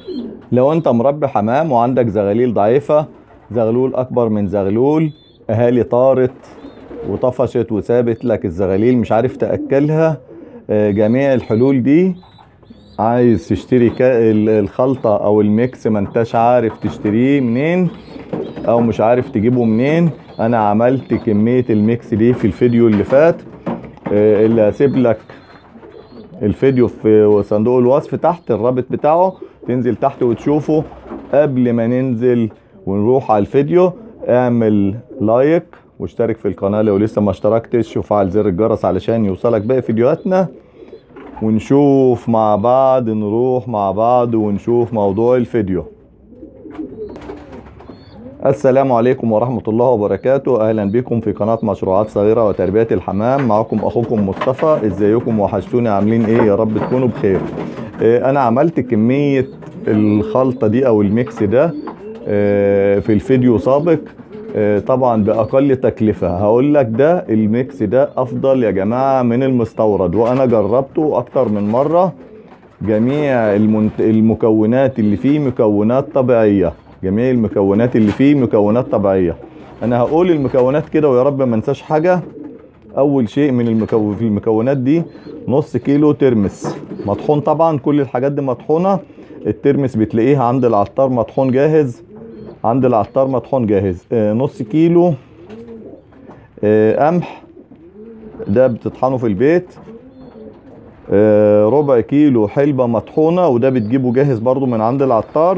لو انت مربي حمام وعندك زغاليل ضعيفة زغلول اكبر من زغلول اهالي طارت وطفشت وسابت لك الزغاليل مش عارف تأكلها آه، جميع الحلول دي عايز تشتري كا- ال- الخلطة او الميكس ما انتش عارف تشتريه منين او مش عارف تجيبه منين انا عملت كمية الميكس دي في الفيديو اللي فات آه، اللي هسيب لك الفيديو في صندوق الوصف تحت الرابط بتاعه تنزل تحت وتشوفه قبل ما ننزل ونروح على الفيديو اعمل لايك واشترك في القناة لو لسه ما اشتركتش وفعل زر الجرس علشان يوصلك باقي فيديوهاتنا ونشوف مع بعض نروح مع بعض ونشوف موضوع الفيديو السلام عليكم ورحمة الله وبركاته أهلا بكم في قناة مشروعات صغيرة وتربية الحمام معكم أخوكم مصطفى إزيكم وحشتوني عاملين إيه يا رب تكونوا بخير آه، أنا عملت كمية الخلطة دي أو الميكس ده آه، في الفيديو سابق آه، طبعا بأقل تكلفة هقول لك ده الميكس ده أفضل يا جماعة من المستورد وأنا جربته أكتر من مرة جميع المنت... المكونات اللي فيه مكونات طبيعية جميع المكونات اللي فيه مكونات طبيعية انا هقول المكونات كده ويا رب ما انساش حاجة اول شيء من المكو... في المكونات دي نص كيلو ترمس مطحون طبعا كل الحاجات دي مطحونة الترمس بتلاقيه عند العطار مطحون جاهز عند العطار مطحون جاهز آه نص كيلو آه قمح ده بتطحنه في البيت آه، ربع كيلو حلبة مطحونة وده بتجيبه جاهز برضو من عند العطار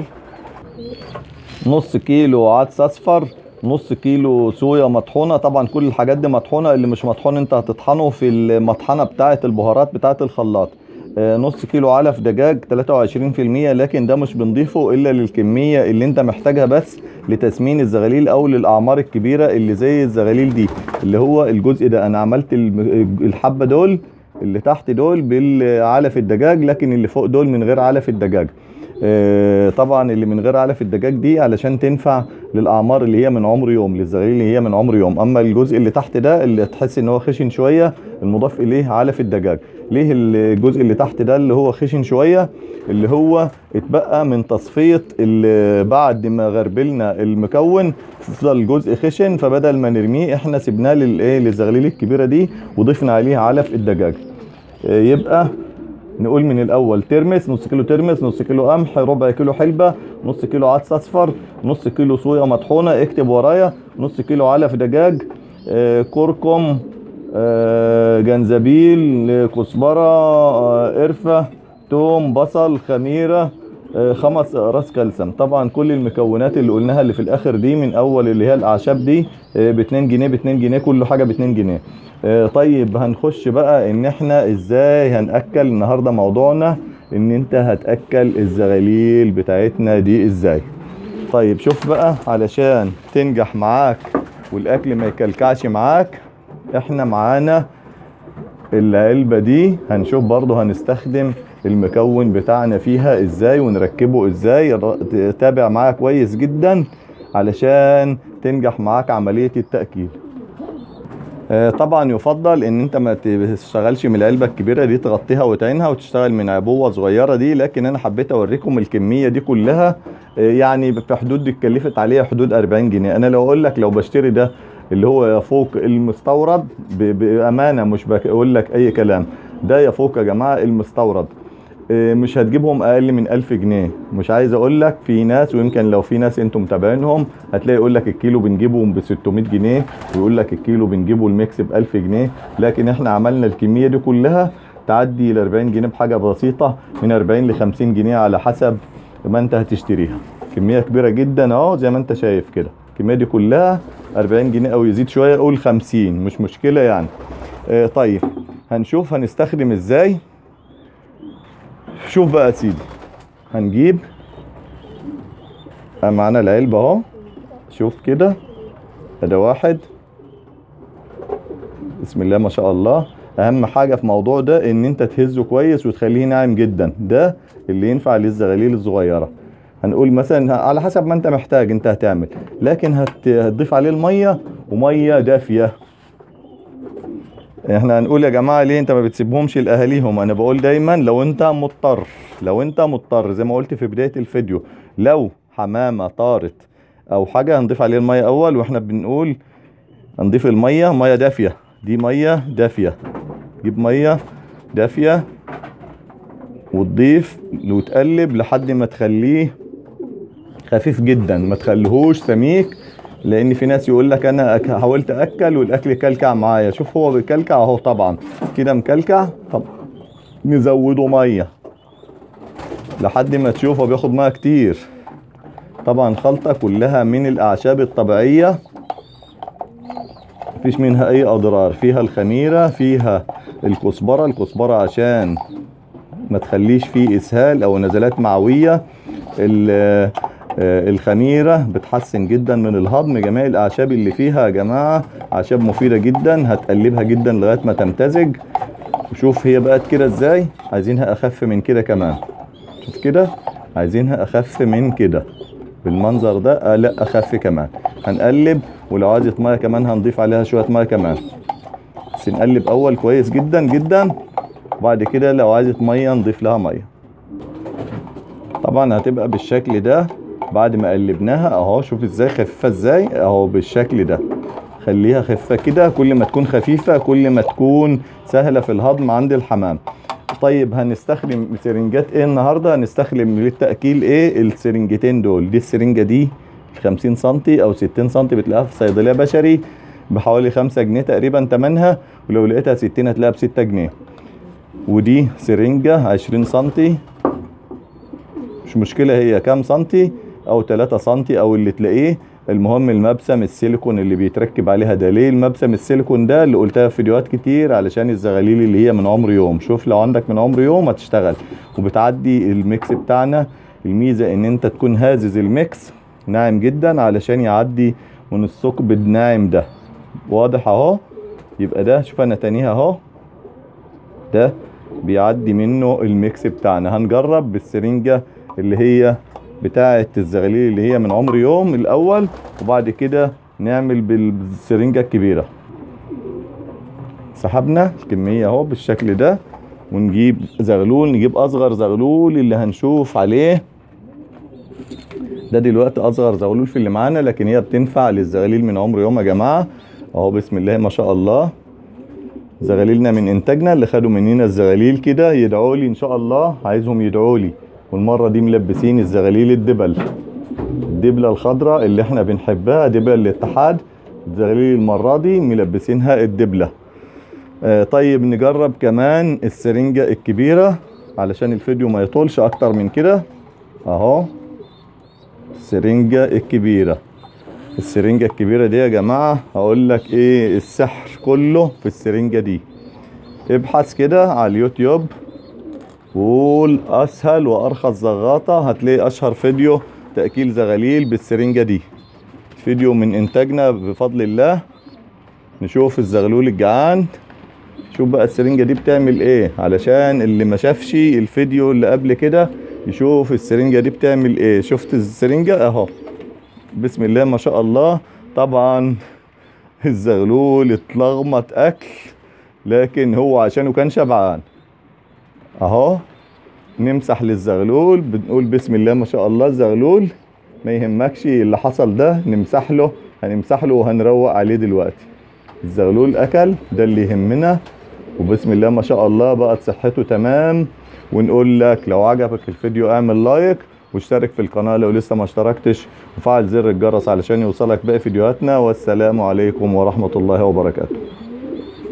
نص كيلو عدس اصفر نص كيلو صويا مطحونة طبعا كل الحاجات دي مطحونة اللي مش مطحون انت هتطحنه في المطحنة بتاعة البهارات بتاعة الخلاط آه، نص كيلو علف دجاج 23% لكن ده مش بنضيفه الا للكمية اللي انت محتاجها بس لتسمين الزغاليل او للاعمار الكبيرة اللي زي الزغاليل دي اللي هو الجزء ده انا عملت الم- الحبة دول اللي تحت دول بالعلف الدجاج لكن اللي فوق دول من غير علف الدجاج آه، طبعا اللي من غير علف الدجاج دي علشان تنفع للاعمار اللي هي من عمر يوم للزغاليل اللي هي من عمر يوم اما الجزء اللي تحت ده اللي تحس ان هو خشن شويه المضاف اليه علف الدجاج ليه الجزء اللي تحت ده اللي هو خشن شويه اللي هو اتبقى من تصفيه اللي بعد ما غربلنا المكون فضل جزء خشن فبدل ما نرميه احنا سيبناه للايه للزغاليل الكبيره دي وضفنا عليه علف الدجاج آه، يبقى نقول من الاول ترمس نص كيلو ترمس نص كيلو قمح ربع كيلو حلبه نص كيلو عدس اصفر نص كيلو صويا مطحونه اكتب ورايا نص كيلو علف دجاج آه، كركم آه، جنزبيل آه، كزبره آه، قرفه توم بصل خميره آه، خمس اقراص كالسيوم طبعا كل المكونات اللي قلناها اللي في الاخر دي من اول اللي هي الاعشاب دي ب 2 جنيه ب 2 جنيه كل حاجه ب 2 جنيه آه، طيب هنخش بقى ان احنا ازاي هنأكل النهارده موضوعنا ان انت هتأكل الزغاليل بتاعتنا دي ازاي طيب شوف بقى علشان تنجح معاك والاكل ما يكلكعش معاك احنا معانا العلبة دي هنشوف برضو هنستخدم المكون بتاعنا فيها ازاي ونركبه ازاي ر- تابع معايا كويس جدا علشان تنجح معاك عملية التأكيل آه، طبعا يفضل ان انت ما تشتغلش من العلبة الكبيرة دي تغطيها وتعينها وتشتغل من عبوة صغيرة دي لكن انا حبيت اوريكم الكمية دي كلها آه، يعني في حدود دي اتكلفت عليها حدود 40 جنيه انا لو اقول لك لو بشتري ده اللي هو يفوق المستورد ب- بامانه مش بقول لك اي كلام ده يفوق يا جماعه المستورد إيه، مش هتجيبهم اقل من 1000 جنيه مش عايز اقول لك في ناس ويمكن لو في ناس انتم متابعينهم هتلاقي يقول لك الكيلو بنجيبه ب 600 جنيه ويقول لك الكيلو بنجيبه الميكس ب 1000 جنيه لكن احنا عملنا الكميه دي كلها تعدي ل 40 جنيه بحاجه بسيطه من 40 ل 50 جنيه على حسب ما انت هتشتريها كميه كبيره جدا اهو زي ما انت شايف كده الكميه دي كلها 40 جنيه او يزيد شويه قول 50 مش مشكله يعني آه طيب هنشوف هنستخدم ازاي شوف بقى يا سيدي هنجيب آه، معانا العلبه اهو شوف كده ده واحد بسم الله ما شاء الله اهم حاجه في الموضوع ده ان انت تهزه كويس وتخليه ناعم جدا ده اللي ينفع للزغاليل الصغيره هنقول مثلا على حسب ما انت محتاج انت هتعمل لكن هت- هتضيف عليه الميه وميه دافيه احنا هنقول يا جماعه ليه انت ما بتسيبهمش لاهاليهم انا بقول دايما لو انت مضطر لو انت مضطر زي ما قلت في بدايه الفيديو لو حمامه طارت او حاجه هنضيف عليه الميه اول واحنا بنقول هنضيف الميه ميه دافيه دي ميه دافيه جيب ميه دافيه وتضيف وتقلب لحد ما تخليه خفيف جدا ما تخليهوش سميك لان في ناس يقول لك انا أك- حاولت اكل والاكل كلكع معايا شوف هو بيكلكع اهو طبعا كده مكلكع طب نزوده ميه لحد ما تشوفه بياخد ميه كتير طبعا خلطة كلها من الاعشاب الطبيعية مفيش منها اي اضرار فيها الخميرة فيها الكزبرة الكزبرة عشان ما تخليش فيه اسهال او نزلات معوية ال- آه، الخميرة بتحسن جدا من الهضم جميع الاعشاب اللي فيها يا جماعة اعشاب مفيدة جدا هتقلبها جدا لغاية ما تمتزج وشوف هي بقت كده ازاي عايزينها اخف من كده كمان شوف كده عايزينها اخف من كده بالمنظر ده آه لا اخف كمان هنقلب ولو عايزة ميه كمان هنضيف عليها شوية ميه كمان بس نقلب اول كويس جدا جدا وبعد كده لو عايزة ميه نضيف لها ميه طبعا هتبقى بالشكل ده بعد ما قلبناها اهو شوف ازاي خفيفه ازاي اهو بالشكل ده خليها خفيفه كده كل ما تكون خفيفه كل ما تكون سهله في الهضم عند الحمام طيب هنستخدم سرنجات ايه النهارده هنستخدم للتاكيل ايه السرنجتين دول دي السرنجه دي 50 سم او 60 سم بتلاقيها في صيدليه بشري بحوالي 5 جنيه تقريبا تمنها ولو لقيتها 60 هتلاقيها ب 6 جنيه ودي سرنجه 20 سم مش مشكلة هي كام سنتي او 3 سنتي او اللي تلاقيه المهم المبسم السيليكون اللي بيتركب عليها ده ليه المبسم السيليكون ده اللي قلتها في فيديوهات كتير علشان الزغاليل اللي هي من عمر يوم شوف لو عندك من عمر يوم هتشتغل وبتعدي الميكس بتاعنا الميزة ان انت تكون هازز الميكس ناعم جدا علشان يعدي من الثقب الناعم ده واضح اهو يبقى ده شوف انا تانيها اهو ده بيعدي منه الميكس بتاعنا هنجرب بالسرنجة اللي هي بتاعة الزغاليل اللي هي من عمر يوم الأول وبعد كده نعمل بالسرنجة الكبيرة سحبنا الكمية اهو بالشكل ده ونجيب زغلول نجيب أصغر زغلول اللي هنشوف عليه ده دلوقتي أصغر زغلول في اللي معانا لكن هي بتنفع للزغاليل من عمر يوم يا جماعة اهو بسم الله ما شاء الله زغاليلنا من انتاجنا اللي خدوا مننا الزغاليل كده يدعوا لي ان شاء الله عايزهم يدعوا لي والمره دي ملبسين الزغاليل الدبل الدبله الخضراء اللي احنا بنحبها دبل الاتحاد الزغاليل المره دي ملبسينها الدبله آه طيب نجرب كمان السرنجه الكبيره علشان الفيديو ما يطولش اكتر من كده اهو السرنجه الكبيره السرنجة الكبيرة دي يا جماعة هقول لك ايه السحر كله في السرنجة دي ابحث كده على اليوتيوب وقول اسهل وارخص زغاطة هتلاقي اشهر فيديو تأكيل زغاليل بالسرنجة دي فيديو من انتاجنا بفضل الله نشوف الزغلول الجعان شوف بقى السرنجة دي بتعمل ايه علشان اللي ما شافش الفيديو اللي قبل كده يشوف السرنجة دي بتعمل ايه شفت السرنجة اهو بسم الله ما شاء الله طبعا الزغلول اتلغمط اكل لكن هو عشانه كان شبعان اهو نمسح للزغلول بنقول بسم الله ما شاء الله الزغلول ما يهمكش اللي حصل ده نمسح له هنمسح له وهنروق عليه دلوقتي الزغلول اكل ده اللي يهمنا وبسم الله ما شاء الله بقت صحته تمام ونقول لك لو عجبك الفيديو اعمل لايك واشترك في القناة لو لسه ما اشتركتش وفعل زر الجرس علشان يوصلك باقي فيديوهاتنا والسلام عليكم ورحمة الله وبركاته